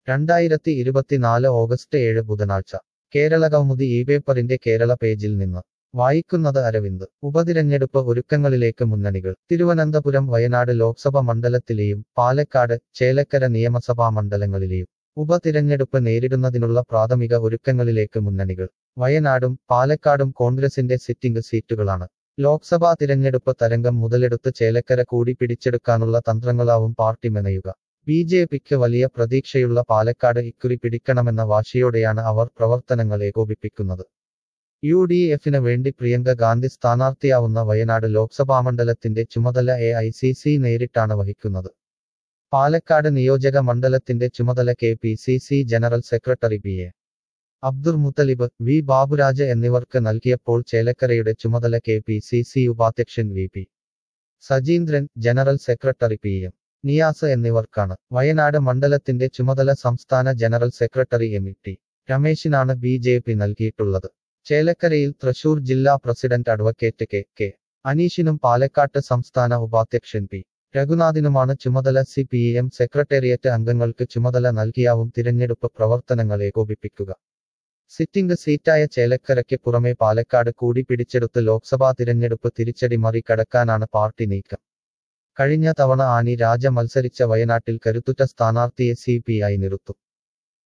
രണ്ടായിരത്തി ഇരുപത്തിനാല് ഓഗസ്റ്റ് ഏഴ് ബുധനാഴ്ച കേരള കൗമുദി ഈ പേപ്പറിന്റെ കേരള പേജിൽ നിന്ന് വായിക്കുന്നത് അരവിന്ദ് ഉപതിരഞ്ഞെടുപ്പ് ഒരുക്കങ്ങളിലേക്ക് മുന്നണികൾ തിരുവനന്തപുരം വയനാട് ലോക്സഭ മണ്ഡലത്തിലെയും പാലക്കാട് ചേലക്കര നിയമസഭാ മണ്ഡലങ്ങളിലെയും ഉപതിരഞ്ഞെടുപ്പ് നേരിടുന്നതിനുള്ള പ്രാഥമിക ഒരുക്കങ്ങളിലേക്ക് മുന്നണികൾ വയനാടും പാലക്കാടും കോൺഗ്രസിന്റെ സിറ്റിംഗ് സീറ്റുകളാണ് ലോക്സഭാ തിരഞ്ഞെടുപ്പ് തരംഗം മുതലെടുത്ത് ചേലക്കര കൂടി പിടിച്ചെടുക്കാനുള്ള തന്ത്രങ്ങളാവും പാർട്ടി മെനയുക ബി ജെ പിക്ക് വലിയ പ്രതീക്ഷയുള്ള പാലക്കാട് ഇക്കുറി പിടിക്കണമെന്ന വാശിയോടെയാണ് അവർ പ്രവർത്തനങ്ങൾ ഏകോപിപ്പിക്കുന്നത് യു ഡി എഫിന് വേണ്ടി പ്രിയങ്ക ഗാന്ധി സ്ഥാനാർത്ഥിയാവുന്ന വയനാട് ലോക്സഭാ മണ്ഡലത്തിന്റെ ചുമതല എ ഐ സി സി നേരിട്ടാണ് വഹിക്കുന്നത് പാലക്കാട് നിയോജക മണ്ഡലത്തിന്റെ ചുമതല K P C C general secretary P A Abdur Muthalib V Baburaj എന്നിവർക്ക് നൽകിയപ്പോൾ ചേലക്കരയുടെ ചുമതല കെ പി സി സി ഉപാധ്യക്ഷൻ V P Sajeendran general secretary P M Niyas എന്നിവർക്കാണ് വയനാട് മണ്ഡലത്തിന്റെ ചുമതല സംസ്ഥാന ജനറൽ സെക്രട്ടറി എം ടി രമേശിനാണ് ബി ജെ പി നൽകിയിട്ടുള്ളത് ചേലക്കരയിൽ തൃശൂർ ജില്ലാ പ്രസിഡന്റ് അഡ്വക്കേറ്റ് കെ കെ അനീഷിനും പാലക്കാട്ട് സംസ്ഥാന ഉപാധ്യക്ഷൻ പി രഘുനാഥിനുമാണ് ചുമതല സി പി എം സെക്രട്ടേറിയറ്റ് അംഗങ്ങൾക്ക് ചുമതല നൽകിയാവും തിരഞ്ഞെടുപ്പ് പ്രവർത്തനങ്ങൾ ഏകോപിപ്പിക്കുക സിറ്റിംഗ് സീറ്റായ ചേലക്കരയ്ക്ക് പുറമെ പാലക്കാട് കൂടി പിടിച്ചെടുത്ത് ലോക്സഭാ തിരഞ്ഞെടുപ്പ് തിരിച്ചടി മറികടക്കാനാണ് പാർട്ടി നീക്കം കഴിഞ്ഞ തവണ ആനി രാജ മത്സരിച്ച വയനാട്ടിൽ കരുത്തുറ്റ സ്ഥാനാർത്ഥിയെ സി പി ഐ നിർത്തും